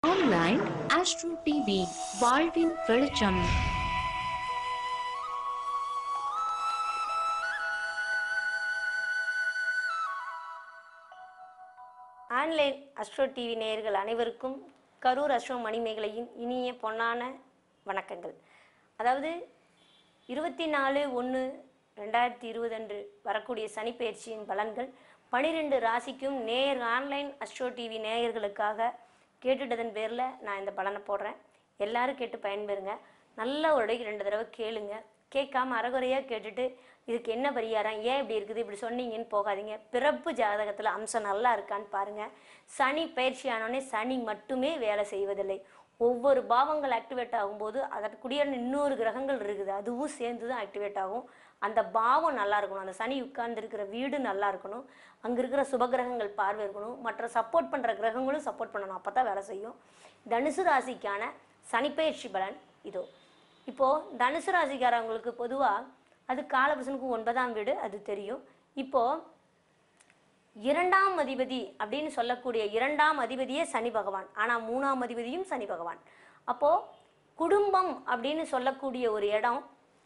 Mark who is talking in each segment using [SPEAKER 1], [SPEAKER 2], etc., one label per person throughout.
[SPEAKER 1] online astro TV வாழ்வின் வெளிச்சம்
[SPEAKER 2] online astro TV நேயர்கள் அனைவருக்கும் கரூர் அஸ்ட்ரோ மணிமேகலையின் இனிய பொன்னான வணக்கங்கள் அதாவது இருபத்தி நாலு ஒன்று ரெண்டாயிரத்தி இருபது அன்று வரக்கூடிய சனிப்பெயர்ச்சியின் பலன்கள் பனிரெண்டு ராசிக்கும் நேயர் ஆன்லைன் அஸ்ட்ரோ டிவி நேயர்களுக்காக கேட்டுட்டதன் பேரில் நான் இந்த பலனை போடுறேன் எல்லாரும் கேட்டு பயன்பெறுங்க நல்ல ஒரு இடைக்கு ரெண்டு தடவை கேளுங்க கேட்காம அறகுறையாக கேட்டுட்டு இதுக்கு என்ன பரிகாரம் ஏன் இப்படி இருக்குது இப்படி சொன்னீங்கன்னு போகாதீங்க பிறப்பு ஜாதகத்தில் அம்சம் நல்லா இருக்கான்னு பாருங்க சனி பயிற்சி ஆனோடனே சனி மட்டுமே வேலை செய்வதில்லை ஒவ்வொரு பாவங்கள் ஆக்டிவேட் ஆகும்போது அதற்குரிய இன்னொரு கிரகங்கள் இருக்குது அதுவும் சேர்ந்து தான் ஆக்டிவேட் ஆகும் அந்த பாவம் நல்லா இருக்கணும் அந்த சனி உட்கார்ந்துருக்கிற வீடு நல்லா இருக்கணும் அங்கே இருக்கிற சுபகிரகங்கள் பார்வை இருக்கணும் மற்ற சப்போர்ட் பண்ணுற கிரகங்களும் சப்போர்ட் பண்ணணும் அப்போ தான் வேலை செய்யும் தனுசு ராசிக்கான சனிப்பெயர்ச்சி பலன் இதோ இப்போது தனுசு ராசிக்காரவங்களுக்கு பொதுவாக அது காலபுருஷனுக்கு ஒன்பதாம் வீடு அது தெரியும் இப்போது இரண்டாம் அதிபதி அப்படின்னு சொல்லக்கூடிய இரண்டாம் அதிபதியே சனி பகவான் ஆனால் மூணாம் அதிபதியும் சனி பகவான் அப்போது குடும்பம் அப்படின்னு சொல்லக்கூடிய ஒரு இடம்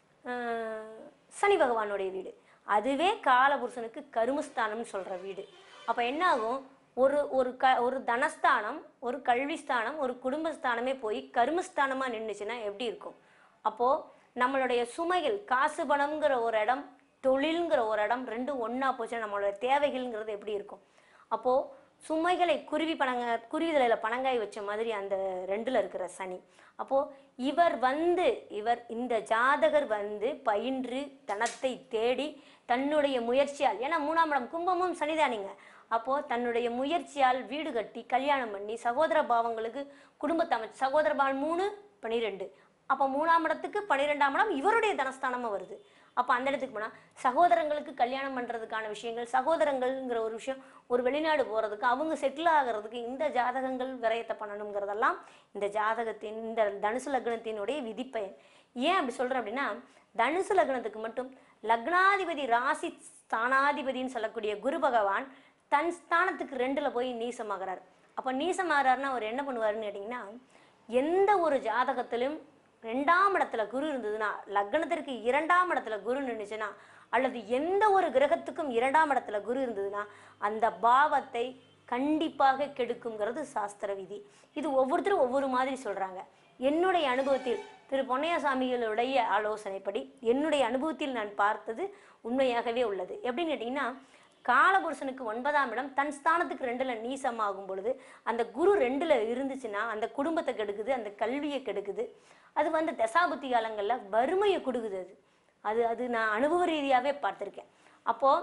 [SPEAKER 2] அஹ், சனி பகவானுடைய வீடு அதுவே காலபுருஷனுக்கு கருமஸ்தானம்னு சொல்கிற வீடு அப்போ என்ன ஆகும் ஒரு ஒரு க ஒரு தனஸ்தானம் ஒரு கல்விஸ்தானம் ஒரு குடும்பஸ்தானமே போய் கருமஸ்தானமாக நின்றுச்சுன்னா எப்படி இருக்கும் அப்போது நம்மளுடைய சுமைகள் காசு பணம்ங்கிற ஒரு இடம் தொழில்ங்கிற ஒரு இடம் ரெண்டும் ஒன்றா போச்சுன்னா நம்மளோட தேவைகள்ங்கிறது எப்படி இருக்கும் அப்போது சுமைகளை குருவி பணங்க குருவி தலையில் பணங்காய் வச்ச மாதிரி அந்த ரெண்டில் இருக்கிற சனி அப்போது இவர் வந்து இவர் இந்த ஜாதகர் வந்து பயின்று தனத்தை தேடி தன்னுடைய முயற்சியால் ஏன்னா மூணாம் இடம் கும்பமும் சனிதானிங்க அப்போது தன்னுடைய முயற்சியால் வீடு கட்டி கல்யாணம் பண்ணி சகோதர பாவங்களுக்கு குடும்பத்தை அமைச்சு சகோதர பாவம் மூணு பனிரெண்டு அப்போ மூணாம் இடத்துக்கு பன்னிரெண்டாம் இடம் இவருடைய தனஸ்தானமாக வருது அப்போ அந்த இடத்துக்கு போனால் சகோதரங்களுக்கு கல்யாணம் பண்ணுறதுக்கான விஷயங்கள் சகோதரங்கள்ங்கிற ஒரு விஷயம் ஒரு வெளிநாடு போகிறதுக்கு அவங்க செட்டில் ஆகிறதுக்கு இந்த ஜாதகங்கள் விரயத்தை பண்ணணுங்கிறதெல்லாம் இந்த ஜாதகத்தின் இந்த தனுசு லக்னத்தினுடைய விதிப்பயன் ஏன் அப்படி சொல்கிறேன் அப்படின்னா தனுசு லக்னத்துக்கு மட்டும் லக்னாதிபதி ராசி ஸ்தானாதிபதின்னு சொல்லக்கூடிய குரு பகவான் தன் ஸ்தானத்துக்கு ரெண்டில் போய் நீசமாகிறார் அப்போ நீசமாகறாருன்னா அவர் என்ன பண்ணுவாருன்னு கேட்டிங்கன்னா எந்த ஒரு ஜாதகத்திலும் ரெண்டாம் இடத்துல குரு இருந்ததுன்னா லக்னத்திற்கு இரண்டாம் இடத்துல குரு நின்றுச்சுன்னா அல்லது எந்த ஒரு கிரகத்துக்கும் இரண்டாம் இடத்துல குரு இருந்ததுன்னா அந்த பாவத்தை கண்டிப்பாக கெடுக்குங்கிறது சாஸ்திர விதி இது ஒவ்வொருத்தரும் ஒவ்வொரு மாதிரி சொல்றாங்க என்னுடைய அனுபவத்தில் திரு பொன்னையசாமிகளுடைய ஆலோசனைப்படி என்னுடைய அனுபவத்தில் நான் பார்த்தது உண்மையாகவே உள்ளது எப்படின்னு கேட்டிங்கன்னா காலபுருஷனுக்கு ஒன்பதாம் இடம் தன் ஸ்தானத்துக்கு ரெண்டுல நீசமாகும் பொழுது அந்த குரு ரெண்டுல இருந்துச்சுன்னா அந்த குடும்பத்தை கெடுக்குது அந்த கல்வியை கெடுக்குது அது வந்து தசாபுத்தி காலங்களில் வறுமையை கொடுக்குது அது அது அது நான் அனுபவ ரீதியாகவே பார்த்துருக்கேன் அப்போது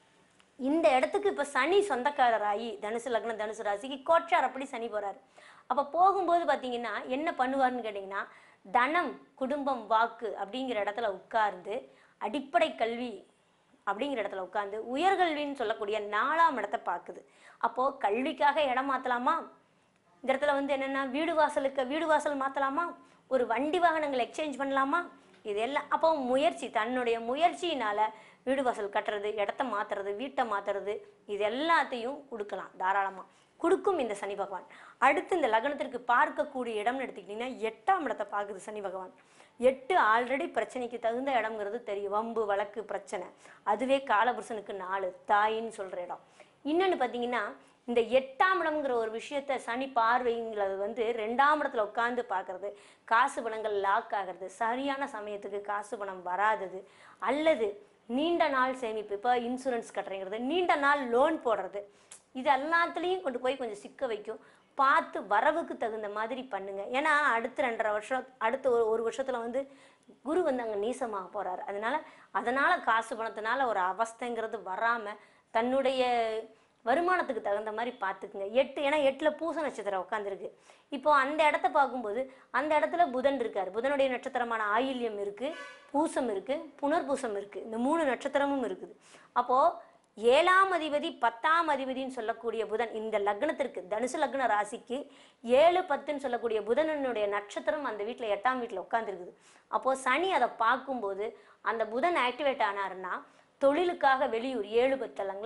[SPEAKER 2] இந்த இடத்துக்கு இப்போ சனி சொந்தக்காரராகி தனுசு லக்னம் தனுசு ராசிக்கு கோச்சாரப்படி சனி போகிறாரு அப்போ போகும்போது பார்த்தீங்கன்னா என்ன பண்ணுவார்னு கேட்டிங்கன்னா தனம் குடும்பம் வாக்கு அப்படிங்கிற இடத்துல உட்கார்ந்து அடிப்படை கல்வி அப்படிங்கிற இடத்துல உட்காந்து உயர்கல்வின்னு சொல்லக்கூடிய நாலாம் இடத்தை பார்க்குது அப்போது கல்விக்காக இடம் மாற்றலாமா இந்த இடத்துல வந்து என்னென்னா வீடு வாசலுக்கு வீடு வாசல் மாற்றலாமா ஒரு வண்டி வாகனங்கள் எக்ஸ்சேஞ்ச் பண்ணலாமா இது எல்லாம் அப்போ முயற்சி தன்னுடைய முயற்சியினால வீடு வாசல் கட்டுறது இடத்த மாற்றுறது வீட்டை மாற்றுறது இது எல்லாத்தையும் கொடுக்கலாம் தாராளமாக கொடுக்கும் இந்த சனி பகவான் அடுத்து இந்த லக்னத்திற்கு பார்க்கக்கூடிய இடம்னு எடுத்துக்கிட்டிங்கன்னா எட்டாம் இடத்தை பார்க்குது சனி பகவான் எட்டு ஆல்ரெடி பிரச்சனைக்கு தகுந்த இடம்ங்கிறது தெரியும் வம்பு வழக்கு பிரச்சனை அதுவே காலபுருஷனுக்கு நாலு தாயின்னு சொல்கிற இடம் இன்னொன்று பார்த்தீங்கன்னா இந்த எட்டாம் இடம்ங்கிற ஒரு விஷயத்த சனி பார்வைங்கிறது வந்து ரெண்டாம் இடத்துல உட்காந்து பார்க்கறது காசு பணங்கள் லாக் ஆகிறது சரியான சமயத்துக்கு காசு பணம் வராதது அல்லது நீண்ட நாள் சேமிப்பு இப்போ இன்சூரன்ஸ் கட்டுறங்கிறது நீண்ட நாள் லோன் போடுறது இது எல்லாத்துலேயும் கொண்டு போய் கொஞ்சம் சிக்க வைக்கும் பார்த்து வரவுக்கு தகுந்த மாதிரி பண்ணுங்க ஏன்னா அடுத்த ரெண்டரை வருஷம் அடுத்த ஒரு ஒரு வருஷத்துல வந்து குரு வந்து அங்கே நீசமாக போறாரு அதனால அதனால காசு பணத்தினால ஒரு அவஸ்தைங்கிறது வராம தன்னுடைய வருமானத்துக்கு தகுந்த மாதிரி பார்த்துக்குங்க எட்டு ஏன்னா எட்டில் பூச நட்சத்திரம் உட்காந்துருக்கு இப்போ அந்த இடத்த பார்க்கும்போது அந்த இடத்துல புதன் இருக்கார் புதனுடைய நட்சத்திரமான ஆயில்யம் இருக்குது பூசம் இருக்குது புனர்பூசம் இருக்குது இந்த மூணு நட்சத்திரமும் இருக்குது அப்போது ஏழாம் அதிபதி பத்தாம் அதிபதின்னு சொல்லக்கூடிய புதன் இந்த லக்னத்திற்கு தனுசு லக்ன ராசிக்கு ஏழு பத்துன்னு சொல்லக்கூடிய புதனனுடைய நட்சத்திரம் அந்த வீட்டில் எட்டாம் வீட்டில் உட்காந்துருக்குது அப்போது சனி அதை பார்க்கும்போது அந்த புதன் ஆக்டிவேட் ஆனாருன்னா தொழிலுக்காக வெளியூர் ஏழு பத்து இல்லைங்களா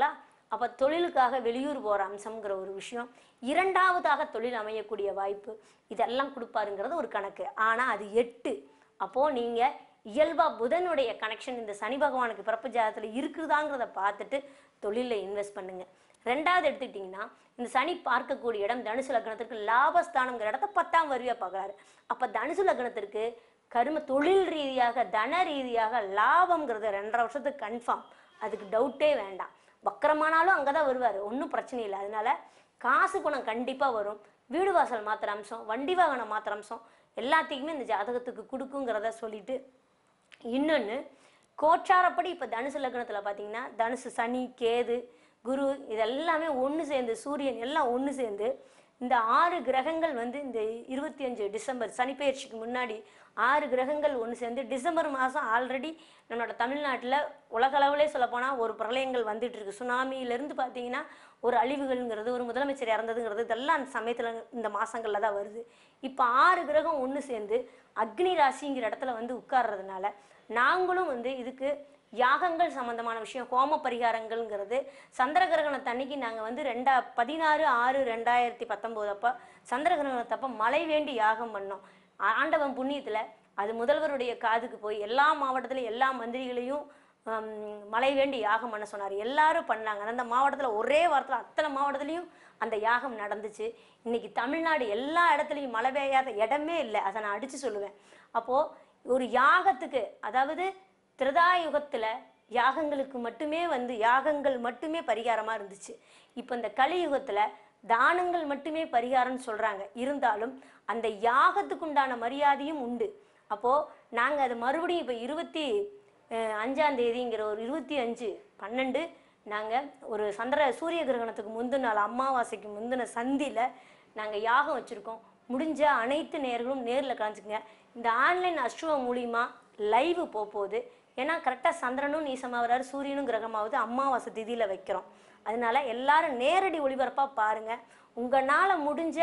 [SPEAKER 2] அப்போ தொழிலுக்காக வெளியூர் போகிற அம்சம்ங்கிற ஒரு விஷயம் இரண்டாவதாக தொழில் அமையக்கூடிய வாய்ப்பு இதெல்லாம் கொடுப்பாருங்கிறது ஒரு கணக்கு ஆனால் அது எட்டு அப்போது நீங்கள் இயல்பாக புதனுடைய கனெக்ஷன் இந்த சனி பகவானுக்கு பிறப்பு ஜாதகத்தில் இருக்குதாங்கிறத பார்த்துட்டு தொழிலில் இன்வெஸ்ட் பண்ணுங்க ரெண்டாவது எடுத்துக்கிட்டிங்கன்னா இந்த சனி பார்க்கக்கூடிய இடம் தனுசு லக்னத்திற்கு லாபஸ்தானம்ங்கிற இடத்த பத்தாம் வருவியா பார்க்குறாரு அப்போ தனுசு லக்னத்திற்கு கரும தொழில் ரீதியாக தன ரீதியாக லாபம்ங்கிறது ரெண்டரை வருஷத்துக்கு கன்ஃபார்ம் அதுக்கு டவுட்டே வேண்டாம் வக்கரமானாலும் அங்கே தான் வருவார் ஒன்றும் பிரச்சனை இல்லை அதனால காசு குணம் கண்டிப்பாக வரும் வீடு வாசல் மாத்திர அம்சம் வண்டி வாகனம் மாத்திர அம்சம் எல்லாத்தையுமே இந்த ஜாதகத்துக்கு கொடுக்குங்கிறத சொல்லிட்டு இன்னொன்று கோச்சாரப்படி இப்போ தனுசு லக்னத்தில் பார்த்தீங்கன்னா தனுசு சனி கேது குரு இதெல்லாமே ஒன்று சேர்ந்து சூரியன் எல்லாம் ஒன்று சேர்ந்து இந்த ஆறு கிரகங்கள் வந்து இந்த இருபத்தி அஞ்சு டிசம்பர் சனிப்பெயர்ச்சிக்கு முன்னாடி ஆறு கிரகங்கள் ஒன்று சேர்ந்து டிசம்பர் மாதம் ஆல்ரெடி நம்மளோட தமிழ்நாட்டில் உலகளவிலே சொல்லப்போனால் ஒரு பிரளயங்கள் வந்துட்டு இருக்கு சுனாமியிலேருந்து பார்த்தீங்கன்னா ஒரு அழிவுகள்ங்கிறது ஒரு முதலமைச்சர் இறந்ததுங்கிறது இதெல்லாம் அந்த சமயத்தில் இந்த மாதங்களில் தான் வருது இப்போ ஆறு கிரகம் ஒன்று சேர்ந்து அக்னி ராசிங்கிற இடத்துல வந்து உட்கார்றதுனால நாங்களும் வந்து இதுக்கு யாகங்கள் சம்பந்தமான விஷயம் ஹோம பரிகாரங்கள்ங்கிறது சந்திர கிரகணத்தன்னைக்கு நாங்கள் வந்து ரெண்டா பதினாறு ஆறு ரெண்டாயிரத்தி பத்தொம்போது அப்போ சந்திர கிரகணத்தப்ப மழை வேண்டி யாகம் பண்ணோம் ஆ- ஆண்டவன் புண்ணியத்தில் அது முதல்வருடைய காதுக்கு போய் எல்லா மாவட்டத்திலையும் எல்லா மந்திரிகளையும் ஹம், மழை வேண்டி யாகம் பண்ண சொன்னார் எல்லாரும் பண்ணாங்க அந்த மாவட்டத்தில் ஒரே வாரத்தில் அத்தனை மாவட்டத்துலேயும் அந்த யாகம் நடந்துச்சு இன்னைக்கு தமிழ்நாடு எல்லா இடத்துலையும் மழை பெய்யாத இடமே இல்லை அதை நான் அடித்து சொல்லுவேன் அப்போது ஒரு யாகத்துக்கு அதாவது திரதாயுகத்தில் யாகங்களுக்கு மட்டுமே வந்து யாகங்கள் மட்டுமே பரிகாரமாக இருந்துச்சு இப்போ இந்த கலியுகத்தில் தானங்கள் மட்டுமே பரிகாரம்னு சொல்கிறாங்க இருந்தாலும் அந்த யாகத்துக்குண்டான மரியாதையும் உண்டு அப்போது நாங்கள் அது மறுபடியும் இப்போ இருபத்தி அஹ், அஞ்சாம் தேதிங்கிற ஒரு இருபத்தி அஞ்சு பன்னெண்டு நாங்கள் ஒரு சந்திர சூரிய கிரகணத்துக்கு முந்தின நாள் அமாவாசைக்கு முந்தின சந்தியில் நாங்கள் யாகம் வச்சுருக்கோம் முடிஞ்ச அனைத்து நேர்களும் நேரில் கலந்துக்குங்க இந்த ஆன்லைன் அஸ்ட்ரோ மூலிமா லைவ் போகுது ஏன்னா கரெக்டாக சந்திரனும் நீசமாக வராரு சூரியனும் கிரகமாவது அமாவாசை திதியில் வைக்கிறோம் அதனால எல்லாரும் நேரடி ஒளிபரப்பாக பாருங்கள் உங்களால் முடிஞ்ச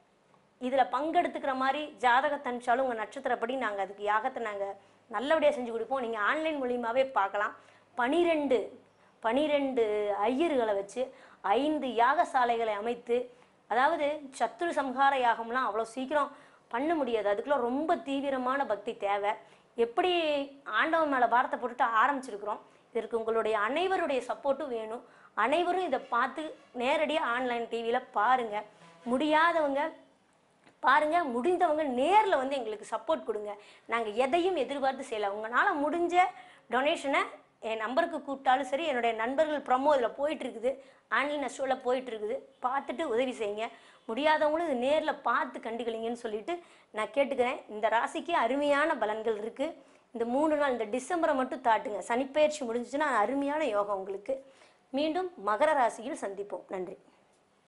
[SPEAKER 2] இதில் பங்கெடுத்துக்கிற மாதிரி ஜாதகத்தை அனுப்பிச்சாலும் உங்கள் நட்சத்திரப்படி நாங்கள் அதுக்கு யாகத்தை நாங்கள் நல்லபடியாக செஞ்சு கொடுப்போம் நீங்கள் ஆன்லைன் மூலியமாகவே பார்க்கலாம் பனிரெண்டு பனிரெண்டு ஐயர்களை வச்சு ஐந்து யாகசாலைகளை அமைத்து அதாவது சத்துரு சம்ஹார யாகம்லாம் அவ்வளோ சீக்கிரம் பண்ண முடியாது அதுக்குள்ள ரொம்ப தீவிரமான பக்தி தேவை எப்படி ஆண்டவன் மேலே பாரத்தை போட்டுட்டு ஆரம்பிச்சிருக்கிறோம் இதற்கு உங்களுடைய அனைவருடைய சப்போர்ட்டும் வேணும் அனைவரும் இதை பார்த்து நேரடியாக ஆன்லைன் டிவியில் பாருங்கள் முடியாதவங்க பாருங்க முடிந்தவங்க நேரில் வந்து எங்களுக்கு சப்போர்ட் கொடுங்க நாங்கள் எதையும் எதிர்பார்த்து செய்யல உங்களால் முடிஞ்ச டொனேஷனை என் நம்பருக்கு கூப்பிட்டாலும் சரி என்னுடைய நண்பர்கள் ப்ரமோ இதில் போயிட்டு இருக்குது ஆன்லைன் ஷோவில் போயிட்டு இருக்குது பார்த்துட்டு உதவி செய்யுங்க முடியாதவங்களும் இது நேரில் பார்த்து கண்டுக்கலிங்கன்னு சொல்லிட்டு நான் கேட்டுக்கிறேன் இந்த ராசிக்கு அருமையான பலன்கள் இருக்குது இந்த மூணு நாள் இந்த டிசம்பரை மட்டும் தாட்டுங்க சனிப்பெயர்ச்சி முடிஞ்சுச்சுன்னா அருமையான யோகம் உங்களுக்கு மீண்டும் மகர ராசியில் சந்திப்போம் நன்றி